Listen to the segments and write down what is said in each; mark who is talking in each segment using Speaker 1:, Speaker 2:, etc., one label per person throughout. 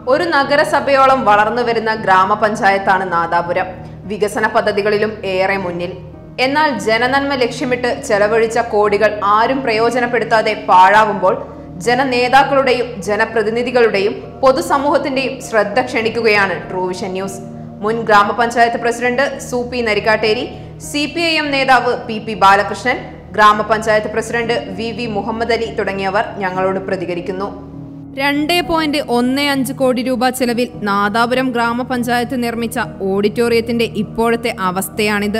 Speaker 1: ഒരു നഗരസഭയോളം വളർന്നു വരുന്ന ഗ്രാമപഞ്ചായത്താണ് നാദാപുരം വികസന പദ്ധതികളിലും ഏറെ മുന്നിൽ എന്നാൽ ജനനന്മ ലക്ഷ്യമിട്ട് ചെലവഴിച്ച കോടികൾ ആരും പ്രയോജനപ്പെടുത്താതെ പാഴാവുമ്പോൾ ജനനേതാക്കളുടെയും ജനപ്രതിനിധികളുടെയും പൊതുസമൂഹത്തിന്റെയും ശ്രദ്ധ ക്ഷണിക്കുകയാണ് ട്രൂവിഷൻ ന്യൂസ് മുൻ ഗ്രാമപഞ്ചായത്ത് president Soopy Narikkatteri C P I M നേതാവ് പി പി ബാലകൃഷ്ണൻ ഗ്രാമപഞ്ചായത്ത് president V V Muhammad Ali തുടങ്ങിയവർ ഞങ്ങളോട് പ്രതികരിക്കുന്നു രണ്ട് പോയിന്റ് ഒന്ന് അഞ്ച് കോടി രൂപ ചെലവിൽ നാദാപുരം ഗ്രാമപഞ്ചായത്ത് നിർമ്മിച്ച ഓഡിറ്റോറിയത്തിന്റെ ഇപ്പോഴത്തെ അവസ്ഥയാണിത്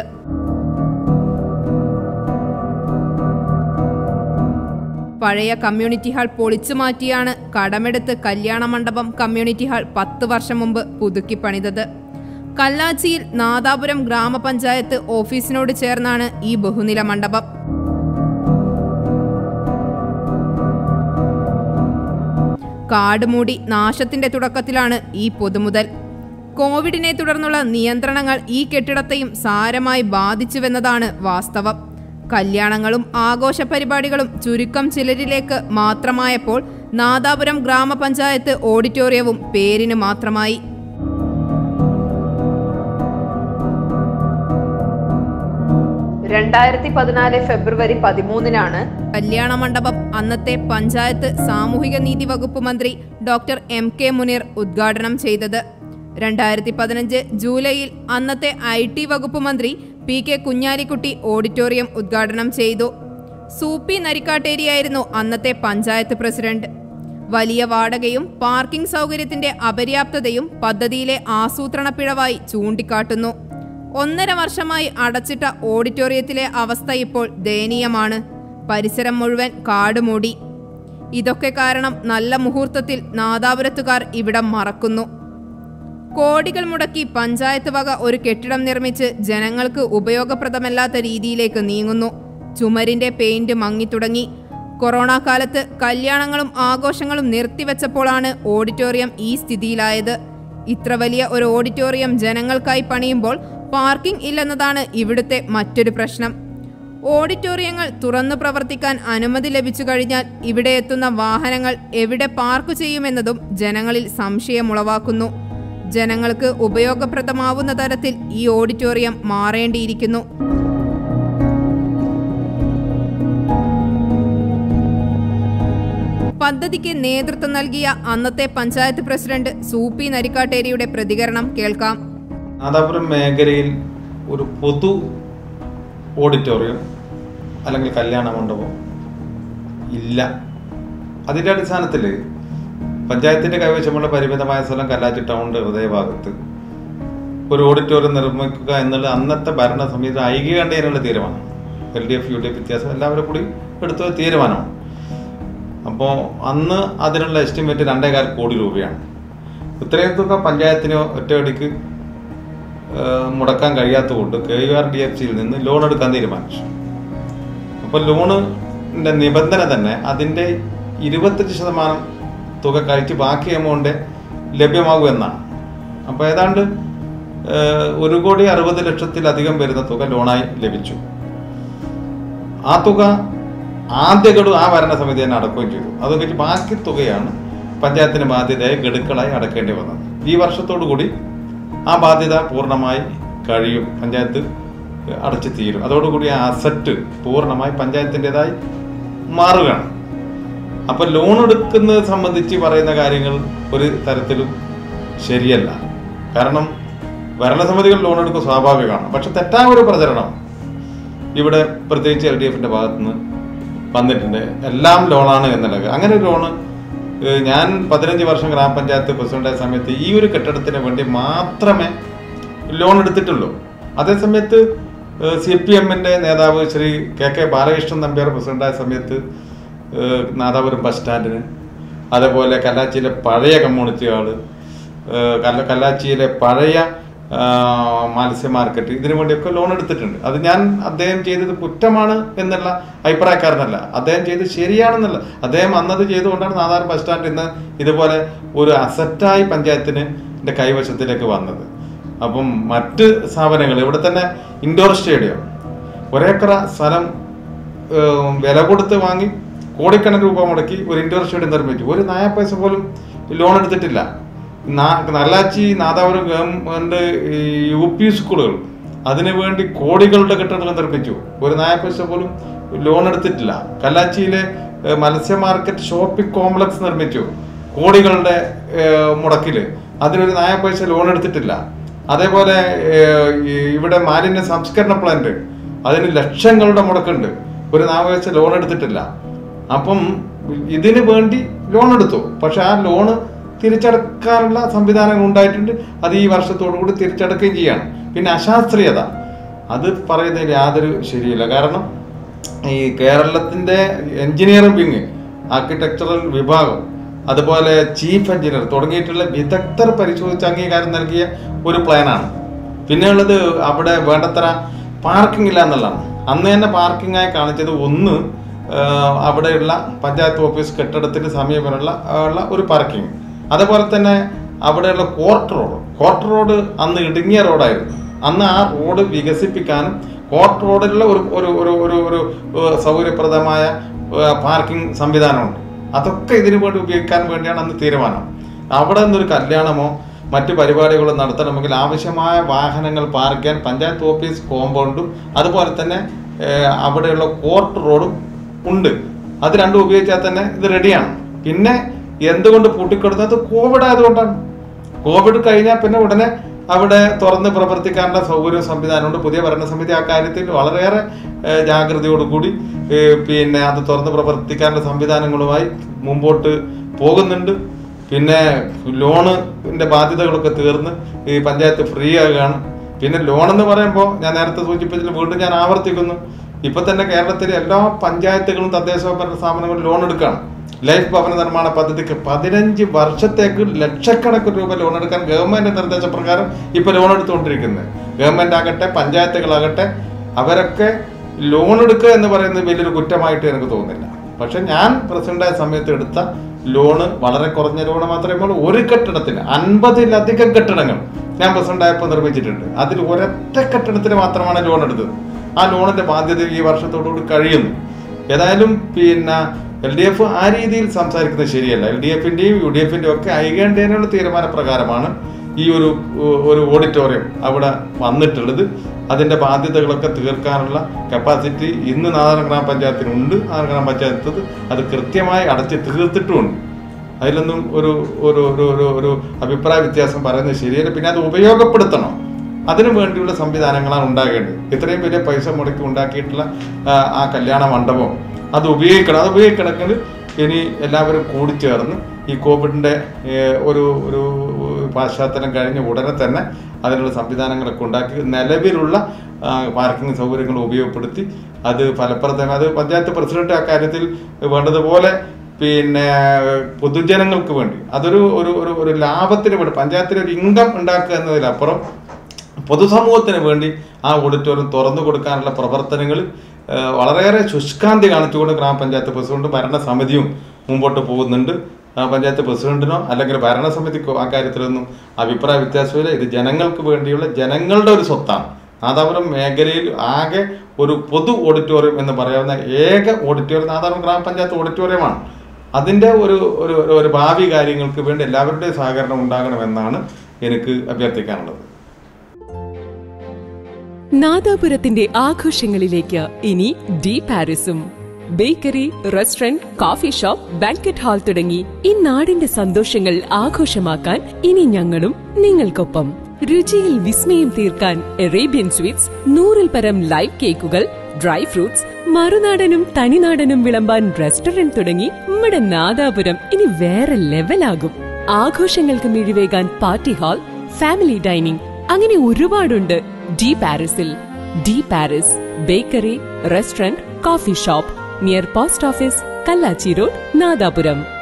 Speaker 1: പഴയ കമ്മ്യൂണിറ്റി ഹാൾ പൊളിച്ചു മാറ്റിയാണ് കടമെടുത്ത് കല്യാണ മണ്ഡപം കമ്മ്യൂണിറ്റി ഹാൾ പത്ത് വർഷം മുമ്പ് പുതുക്കി പണിതത് കല്ലാച്ചിയിൽ നാദാപുരം ഗ്രാമപഞ്ചായത്ത് ഓഫീസിനോട് ചേർന്നാണ് ഈ ബഹുനില മണ്ഡപം കാടുമൂടി നാശത്തിന്റെ തുടക്കത്തിലാണ് ഈ പൊതുമുതൽ കോവിഡിനെ തുടർന്നുള്ള നിയന്ത്രണങ്ങൾ ഈ കെട്ടിടത്തെയും സാരമായി ബാധിച്ചുവെന്നതാണ് വാസ്തവം കല്യാണങ്ങളും ആഘോഷ പരിപാടികളും ചുരുക്കം ചിലരിലേക്ക് മാത്രമായപ്പോൾ നാദാപുരം ഗ്രാമപഞ്ചായത്ത് ഓഡിറ്റോറിയവും പേരിന് മാത്രമായി രണ്ടായിരത്തി പതിനാല് ഫെബ്രുവരി പതിമൂന്നിനാണ് കല്യാണ മണ്ഡപം അന്നത്തെ പഞ്ചായത്ത് സാമൂഹിക നീതി വകുപ്പ് മന്ത്രി ഡോക്ടർ എം കെ മുനീർ ഉദ്ഘാടനം ചെയ്തത് രണ്ടായിരത്തി പതിനഞ്ച് ജൂലൈയിൽ അന്നത്തെ ഐ ടി വകുപ്പ് മന്ത്രി പി കെ കുഞ്ഞാലിക്കുട്ടി ഓഡിറ്റോറിയം ഉദ്ഘാടനം ചെയ്തു സൂപ്പി നരിക്കാട്ടേരിയായിരുന്നു അന്നത്തെ പഞ്ചായത്ത് പ്രസിഡന്റ് വലിയ വാടകയും പാർക്കിംഗ് സൗകര്യത്തിന്റെ അപര്യാപ്തതയും പദ്ധതിയിലെ ആസൂത്രണ പിഴവായി ചൂണ്ടിക്കാട്ടുന്നു ഒന്നര വർഷമായി അടച്ചിട്ട ഓഡിറ്റോറിയത്തിലെ അവസ്ഥ ഇപ്പോൾ ദയനീയമാണ് പരിസരം മുഴുവൻ കാടുമൂടി ഇതൊക്കെ കാരണം നല്ല മുഹൂർത്തത്തിൽ നാദാപുരത്തുകാർ ഇവിടം മറക്കുന്നു കോടികൾ മുടക്കി പഞ്ചായത്ത് വക ഒരു കെട്ടിടം നിർമ്മിച്ച് ജനങ്ങൾക്ക് ഉപയോഗപ്രദമല്ലാത്ത രീതിയിലേക്ക് നീങ്ങുന്നു ചുമരിന്റെ പെയിന്റ് മങ്ങിത്തുടങ്ങി കൊറോണ കാലത്ത് കല്യാണങ്ങളും ആഘോഷങ്ങളും നിർത്തിവെച്ചപ്പോഴാണ് ഓഡിറ്റോറിയം ഈ സ്ഥിതിയിലായത് ഇത്ര വലിയ ഒരു ഓഡിറ്റോറിയം ജനങ്ങൾക്കായി പണിയുമ്പോൾ പാർക്കിംഗ് ഇല്ലെന്നതാണ് ഇവിടുത്തെ മറ്റൊരു പ്രശ്നം ഓഡിറ്റോറിയങ്ങൾ തുറന്നു പ്രവർത്തിക്കാൻ അനുമതി ലഭിച്ചു കഴിഞ്ഞാൽ ഇവിടെ എത്തുന്ന വാഹനങ്ങൾ എവിടെ പാർക്ക് ചെയ്യുമെന്നതും ജനങ്ങളിൽ സംശയമുളവാക്കുന്നു ജനങ്ങൾക്ക് ഉപയോഗപ്രദമാവുന്ന തരത്തിൽ ഈ ഓഡിറ്റോറിയം മാറേണ്ടിയിരിക്കുന്നു പദ്ധതിക്ക് നേതൃത്വം നൽകിയ അന്നത്തെ പഞ്ചായത്ത് പ്രസിഡന്റ് സൂപ്പി നരിക്കാട്ടേരിയുടെ പ്രതികരണം കേൾക്കാം
Speaker 2: നാദാപുരം മേഖലയിൽ ഒരു പൊതു ഓഡിറ്റോറിയം അല്ലെങ്കിൽ കല്യാണ മണ്ഡപം ഇല്ല അതിൻ്റെ അടിസ്ഥാനത്തിൽ പഞ്ചായത്തിൻ്റെ കൈവശമുള്ള പരിമിതമായ സ്ഥലം കല്ലാച്ചി ടൗണിൻ്റെ ഹൃദയഭാഗത്ത് ഒരു ഓഡിറ്റോറിയം നിർമ്മിക്കുക എന്നുള്ള അന്നത്തെ ഭരണസമിതി ഐക്യകണ്ഠേനുള്ള തീരുമാനം L D F U D F വ്യത്യാസം എല്ലാവരും കൂടി എടുത്ത തീരുമാനമാണ് അപ്പോൾ അന്ന് അതിനുള്ള എസ്റ്റിമേറ്റ് രണ്ടേകാൽ കോടി രൂപയാണ് ഇത്രയും തുക പഞ്ചായത്തിന് ഒറ്റയടിക്ക് ഏഹ് മുടക്കാൻ കഴിയാത്തതുകൊണ്ട് K U R D F സിയിൽ നിന്ന് ലോൺ എടുക്കാൻ തീരുമാനിച്ചു അപ്പോൾ ലോണിൻ്റെ നിബന്ധന തന്നെ അതിൻ്റെ ഇരുപത്തഞ്ച് ശതമാനം തുക കഴിച്ച് ബാക്കി എമൗണ്ട് ലഭ്യമാകൂ എന്നാണ് അപ്പോൾ ഏതാണ്ട് ഏഹ് ഒരു കോടി അറുപത് ലക്ഷത്തിലധികം വരുന്ന തുക ലോണായി ലഭിച്ചു ആ തുക ആദ്യ ഗഡു ആ ഭരണസമിതി തന്നെ അടക്കുകയും ചെയ്തു അത് കഴിഞ്ഞ് ബാക്കി തുകയാണ് പഞ്ചായത്തിന് ബാധ്യതയായി ഗഡുക്കളായി അടക്കേണ്ടി വന്നത് ഈ വർഷത്തോടു കൂടി ആ ബാധ്യത പൂർണ്ണമായി കഴിയും പഞ്ചായത്ത് അടച്ചു തീരും അതോടുകൂടി ആ അസറ്റ് പൂർണ്ണമായി പഞ്ചായത്തിൻ്റെതായി മാറുകയാണ് അപ്പൊ ലോൺ എടുക്കുന്നത് സംബന്ധിച്ച് പറയുന്ന കാര്യങ്ങൾ ഒരു തരത്തിലും ശരിയല്ല കാരണം ഭരണസമിതികൾ ലോൺ എടുക്കുക സ്വാഭാവികമാണ് പക്ഷെ തെറ്റായ ഒരു പ്രചരണം ഇവിടെ പ്രത്യേകിച്ച് എൽ ഡി എഫിന്റെ ഭാഗത്തുനിന്ന് വന്നിട്ടുണ്ട് എല്ലാം ലോണാണ് എന്നുള്ളത് അങ്ങനെ ഒരു ലോണ് ഏഹ് ഞാൻ പതിനഞ്ച് വർഷം ഗ്രാമപഞ്ചായത്ത് പ്രസിഡന്റായ സമയത്ത് ഈ ഒരു കെട്ടിടത്തിന് വേണ്ടി മാത്രമേ ലോൺ എടുത്തിട്ടുള്ളൂ അതേസമയത്ത് സി പി എമ്മിന്റെ നേതാവ് ശ്രീ കെ കെ ബാലകൃഷ്ണൻ നമ്പ്യാർ പ്രസിഡന്റായ സമയത്ത് ഏഹ് നാദാപുരം ബസ് സ്റ്റാൻഡിന് അതേപോലെ കല്ലാച്ചിയിലെ പഴയ കമ്മ്യൂണിറ്റി ഹാള് ഏഹ് കല്ല കല്ലാച്ചിയിലെ പഴയ ആ, മത്സ്യ മാർക്കറ്റ് ഇതിനു വേണ്ടിയൊക്കെ ലോൺ എടുത്തിട്ടുണ്ട് അത് ഞാൻ അദ്ദേഹം ചെയ്തത് കുറ്റമാണ് എന്നുള്ള അഭിപ്രായക്കാരനല്ല അദ്ദേഹം ചെയ്തത് ശരിയാണെന്നല്ല അദ്ദേഹം അന്നത് ചെയ്തുകൊണ്ടാണ് നാദാർ ബസ് സ്റ്റാൻഡ് ഇന്ന് ഇതുപോലെ ഒരു അസറ്റായി പഞ്ചായത്തിന് ന്റെ കൈവശത്തിലേക്ക് വന്നത് അപ്പം മറ്റ് സ്ഥാപനങ്ങൾ ഇവിടെ തന്നെ ഇൻഡോർ സ്റ്റേഡിയം ഒരേക്കറ സ്ഥലം ഏഹ്, വില കൊടുത്ത് വാങ്ങി കോടിക്കണക്കിന് രൂപ മുടക്കി ഒരു ഇൻഡോർ സ്റ്റേഡിയം നിർമ്മിച്ചു ഒരു നായ പൈസ പോലും ലോൺ എടുത്തിട്ടില്ല നാ- നല്ലാച്ചി നാദാപുരം ഗവൺമെന്റ് ഈ യു പി സ്കൂളുകൾ അതിനു വേണ്ടി കോടികളുടെ കെട്ടിടങ്ങൾ നിർമ്മിച്ചു ഒരു നായ പൈസ പോലും ലോൺ എടുത്തിട്ടില്ല കല്ലാച്ചിയിലെ ഏഹ്, മത്സ്യ മാർക്കറ്റ് ഷോപ്പിംഗ് കോംപ്ലക്സ് നിർമ്മിച്ചു കോടികളുടെ ഏഹ്, മുടക്കില് അതിനൊരു നായ പൈസ ലോൺ എടുത്തിട്ടില്ല അതേപോലെ ഏഹ്, ഈ ഇവിടെ മാലിന്യ സംസ്കരണ പ്ലാന്റ് അതിന് ലക്ഷങ്ങളുടെ മുടക്കുണ്ട് ഒരു നായ പൈസ ലോൺ എടുത്തിട്ടില്ല അപ്പം ഇതിന് വേണ്ടി ലോൺ എടുത്തു പക്ഷെ ആ ലോണ് തിരിച്ചടക്കാനുള്ള സംവിധാനങ്ങൾ ഉണ്ടായിട്ടുണ്ട് അത് ഈ വർഷത്തോടു കൂടി തിരിച്ചടക്കുകയും ചെയ്യാണ് പിന്നെ അശാസ്ത്രീയത അത് പറയുന്നതിൽ യാതൊരു ശരിയില്ല കാരണം ഈ കേരളത്തിന്റെ എഞ്ചിനീയറിംഗ് വിങ് ആർക്കിടെക്ചറൽ വിഭാഗം അതുപോലെ ചീഫ് എഞ്ചിനീയർ തുടങ്ങിയിട്ടുള്ള വിദഗ്ധർ പരിശോധിച്ച് അംഗീകാരം നൽകിയ ഒരു പ്ലാനാണ് പിന്നെയുള്ളത് അവിടെ വേണ്ടത്ര പാർക്കിംഗ് ഇല്ല എന്നുള്ളതാണ് അന്ന് തന്നെ പാർക്കിംഗ് ആയി കാണിച്ചത് ഒന്ന് ആ, അവിടെയുള്ള പഞ്ചായത്ത് ഓഫീസ് കെട്ടിടത്തിന് സമീപമുള്ള ഉള്ള ഒരു പാർക്കിംഗ് അതുപോലെ തന്നെ അവിടെയുള്ള കോർട്ട് റോഡ് കോർട്ട് റോഡ് അന്ന് ഇടുങ്ങിയ റോഡായിരുന്നു അന്ന് ആ റോഡ് വികസിപ്പിക്കാനും കോർട്ട് റോഡിലുള്ള ഒരു ഒരു ഒരു ഒരു ഒരു ഏഹ്, സൗകര്യപ്രദമായ പാർക്കിംഗ് സംവിധാനമുണ്ട് അതൊക്കെ ഇതിനു വേണ്ടി ഉപയോഗിക്കാൻ വേണ്ടിയാണ് അന്ന് തീരുമാനം അവിടെ നിന്നൊരു കല്യാണമോ മറ്റു പരിപാടികളോ നടത്തണമെങ്കിൽ ആവശ്യമായ വാഹനങ്ങൾ പാർക്ക് ചെയ്യാൻ പഞ്ചായത്ത് ഓഫീസ് കോമ്പൗണ്ടും അതുപോലെ തന്നെ ഏഹ്, അവിടെയുള്ള കോർട്ട് റോഡും ഉണ്ട് അത് രണ്ടും ഉപയോഗിച്ചാൽ തന്നെ ഇത് റെഡിയാണ് പിന്നെ എന്തുകൊണ്ട് പൂട്ടിക്കൊടുത്തത് കോവിഡ് ആയതുകൊണ്ടാണ് കോവിഡ് കഴിഞ്ഞാൽ പിന്നെ ഉടനെ അവിടെ തുറന്ന് പ്രവർത്തിക്കാനുള്ള സൗകര്യ സംവിധാനമുണ്ട് പുതിയ ഭരണസമിതി ആ കാര്യത്തിൽ വളരെയേറെ ഏഹ്, ജാഗ്രതയോടുകൂടി ഏഹ്, പിന്നെ അത് തുറന്ന് പ്രവർത്തിക്കാനുള്ള സംവിധാനങ്ങളുമായി മുമ്പോട്ട് പോകുന്നുണ്ട് പിന്നെ ലോണിന്റെ ബാധ്യതകളൊക്കെ തീർന്ന് ഈ പഞ്ചായത്ത് ഫ്രീ ആകുകയാണ് പിന്നെ ലോൺ എന്ന് പറയുമ്പോൾ ഞാൻ നേരത്തെ സൂചിപ്പിച്ചതിൽ വീണ്ടും ഞാൻ ആവർത്തിക്കുന്നു ഇപ്പൊ തന്നെ കേരളത്തിലെ എല്ലാ പഞ്ചായത്തുകളും തദ്ദേശ ഭരണ സ്ഥാപനങ്ങളും ലോൺ എടുക്കുകയാണ് ലൈഫ് ഭവന നിർമ്മാണ പദ്ധതിക്ക് പതിനഞ്ച് വർഷത്തേക്ക് ലക്ഷക്കണക്കിന് രൂപ ലോൺ എടുക്കാൻ ഗവൺമെന്റ് നിർദ്ദേശപ്രകാരം ഇപ്പൊ ലോൺ എടുത്തുകൊണ്ടിരിക്കുന്നത് ഗവൺമെന്റ് ആകട്ടെ പഞ്ചായത്തുകളാകട്ടെ അവരൊക്കെ ലോൺ എടുക്കുക എന്ന് പറയുന്നത് വലിയൊരു കുറ്റമായിട്ട് എനിക്ക് തോന്നുന്നില്ല പക്ഷെ ഞാൻ പ്രസിഡന്റായ സമയത്ത് എടുത്ത ലോണ് വളരെ കുറഞ്ഞ ലോണ് മാത്രമേ ഉള്ളൂ ഒരു കെട്ടിടത്തിന് അൻപതിലധികം കെട്ടിടങ്ങൾ ഞാൻ പ്രസിഡന്റായപ്പോൾ നിർമ്മിച്ചിട്ടുണ്ട് അതിൽ ഒരൊറ്റ കെട്ടിടത്തിന് മാത്രമാണ് ലോൺ എടുത്തത് ആ ലോണിന്റെ ബാധ്യത ഈ വർഷത്തോടുകൂടി കഴിയുന്നു ഏതായാലും പിന്നെ എൽ ഡി എഫ് ആ രീതിയിൽ സംസാരിക്കുന്നത് ശരിയല്ല എൽ ഡി എഫിന്റെയും യു ഡി എഫിന്റെയും ഒക്കെ ഐകേണ്ടതിനുള്ള തീരുമാനപ്രകാരമാണ് ഈ ഒരു ഒരു ഓഡിറ്റോറിയം അവിടെ വന്നിട്ടുള്ളത് അതിന്റെ ബാധ്യതകളൊക്കെ തീർക്കാനുള്ള കപ്പാസിറ്റി ഇന്ന് നാദാന ഗ്രാമപഞ്ചായത്തിനുണ്ട് നാദാന ഗ്രാമപഞ്ചായത്ത് അത് കൃത്യമായി അടച്ച് തീർത്തിട്ടുമുണ്ട് അതിലൊന്നും ഒരു ഒരു ഒരു ഒരു ഒരു അഭിപ്രായ വ്യത്യാസം പറയുന്നത് ശരിയല്ല പിന്നെ അത് ഉപയോഗപ്പെടുത്തണം അതിനു വേണ്ടിയുള്ള സംവിധാനങ്ങളാണ് ഉണ്ടാകേണ്ടത് ഇത്രയും വലിയ പൈസ മുടക്കി ഉണ്ടാക്കിയിട്ടുള്ള ആ, ആ കല്യാണ മണ്ഡപം അത് ഉപയോഗിക്കണം അത് ഉപയോഗിക്കണമെങ്കിൽ ഇനി എല്ലാവരും കൂടിച്ചേർന്ന് ഈ കോവിഡിന്റെ ഏഹ്, ഒരു ഒരു പശ്ചാത്തലം കഴിഞ്ഞ ഉടനെ തന്നെ അതിനുള്ള സംവിധാനങ്ങളൊക്കെ ഉണ്ടാക്കി നിലവിലുള്ള ആ, പാർക്കിംഗ് സൗകര്യങ്ങൾ ഉപയോഗപ്പെടുത്തി അത് ഫലപ്രദമായി അത് പഞ്ചായത്ത് പ്രസിഡന്റ് ആ കാര്യത്തിൽ വേണ്ടതുപോലെ പിന്നെ പൊതുജനങ്ങൾക്ക് വേണ്ടി അതൊരു ഒരു ഒരു ഒരു ലാഭത്തിന് വേണ്ടി പഞ്ചായത്തിന് ഒരു ഇൻകം ഉണ്ടാക്കുക എന്നതിലപ്പുറം പൊതുസമൂഹത്തിന് വേണ്ടി ആ ഓഡിറ്റോറിയം തുറന്നു കൊടുക്കാനുള്ള പ്രവർത്തനങ്ങൾ ഏഹ്, വളരെയേറെ ശുഷ്കാന്തി കാണിച്ചുകൊണ്ട് ഗ്രാമപഞ്ചായത്ത് പ്രസിഡന്റും ഭരണസമിതിയും മുമ്പോട്ട് പോകുന്നുണ്ട് ആ പഞ്ചായത്ത് പ്രസിഡന്റിനോ അല്ലെങ്കിൽ ഭരണസമിതിക്കോ ആ കാര്യത്തിലൊന്നും അഭിപ്രായ വ്യത്യാസമില്ല ഇത് ജനങ്ങൾക്ക് വേണ്ടിയുള്ള ജനങ്ങളുടെ ഒരു സ്വത്താണ് നാദാപുരം മേഖലയിൽ ആകെ ഒരു പൊതു ഓഡിറ്റോറിയം എന്ന് പറയാവുന്ന ഏക ഓഡിറ്റോറിയം നാദാപുരം ഗ്രാമപഞ്ചായത്ത് ഓഡിറ്റോറിയമാണ് അതിൻ്റെ ഒരു ഒരു ഒരു- ഒരു ഭാവി കാര്യങ്ങൾക്ക് വേണ്ടി എല്ലാവരുടെയും സഹകരണം ഉണ്ടാകണമെന്നാണ് എനിക്ക് അഭ്യർത്ഥിക്കാനുള്ളത്
Speaker 3: നാദാപുരത്തിന്റെ ആഘോഷങ്ങളിലേക്ക് ഇനി ഡി പാരിസും bakery restaurant coffee shop banquet hall തുടങ്ങി ഈ നാടിന്റെ സന്തോഷങ്ങൾ ആഘോഷമാക്കാൻ ഇനി ഞങ്ങളും നിങ്ങൾക്കൊപ്പം രുചിയിൽ വിസ്മയം തീർക്കാൻ അറേബ്യൻ സ്വീറ്റ്സ് നൂറിൽ പരം ലൈവ് കേക്കുകൾ ഡ്രൈ ഫ്രൂട്ട്സ് മറുനാടനും തനിനാടനും വിളമ്പാൻ റെസ്റ്റോറന്റ് തുടങ്ങി നമ്മുടെ നാദാപുരം ഇനി വേറെ ലെവലാകും ആഘോഷങ്ങൾക്ക് മിഴിവേകാൻ പാർട്ടി ഹാൾ ഫാമിലി ഡൈനിങ് അങ്ങനെ ഒരുപാടുണ്ട് ഡി പാരിസിൽ D Paris bakery restaurant coffee shop near post office Kallachi road Nadapuram